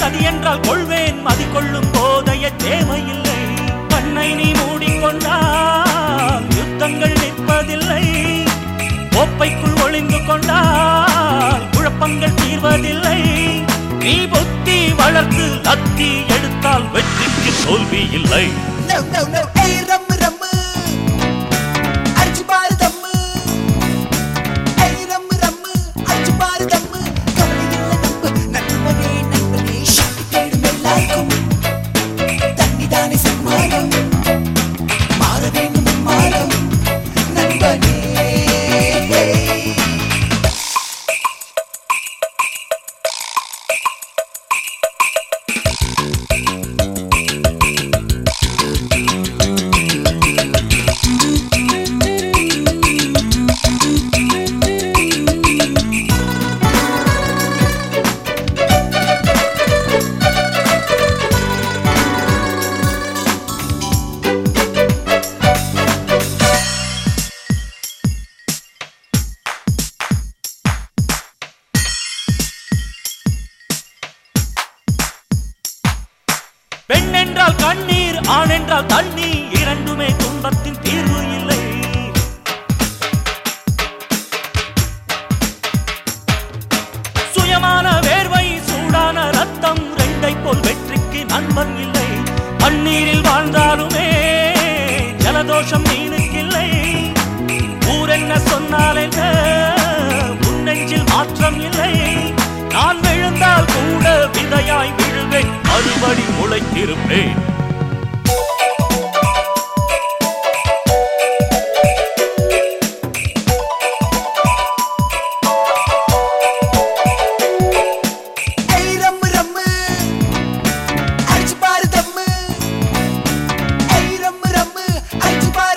சதி என்றால் கொள்வேன் மதி கொள்ளும் போதைய தேவையில்லை கண்ணை நீ மூடிக்கொண்டால் யுத்தங்கள் நிற்பதில்லை கோப்பைக்குள் ஒளிந்து கொண்டால் குழப்பங்கள் தீர்வதில்லை நீ புத்தி வளர்த்து லத்தி எடுத்தால் வெற்றிக்கு தோல்வி இல்லை No, no, no, ஏய் ரம்மு ரம்மு அடிச்சு பாரு தம்மு ஏய் ரம்மு ரம்மு அடிச்சு பாரு தம்மு கவலை இல்லை நம்பு நண்பனே நண்பனே ஷாட்டு தேடும் எல்லாருக்கும் தண்ணி தானே சன்மானம் மாற வேண்டும் மாறம் நண்பனே பெண் என்றால் கண்ணீர் ஆண் என்றால் தண்ணீர் இரண்டுமே துன்பத்தின் தீர்வு இல்லை சுயமான வேர்வை சூடான ரத்தம் ரெண்டை போல் வெற்றிக்கு நண்பன் இல்லை பன்னீரில் வாழ்ந்தாலுமே ஜலதோஷம் மீனுக்கில்லை ஊரென்ன சொன்னால் என்ன முன்னெஞ்சில் மாற்றம் இல்லை நான் விழுந்தால் கூட விதையாய் விழுவேன் மறுபடி முளைத்திருப்பேன் ஏய் ரம்மு ரம்மு அடிச்சு பாரு தம்மு ஏய் ரம்மு ரம்மு அடிச்சு பாரு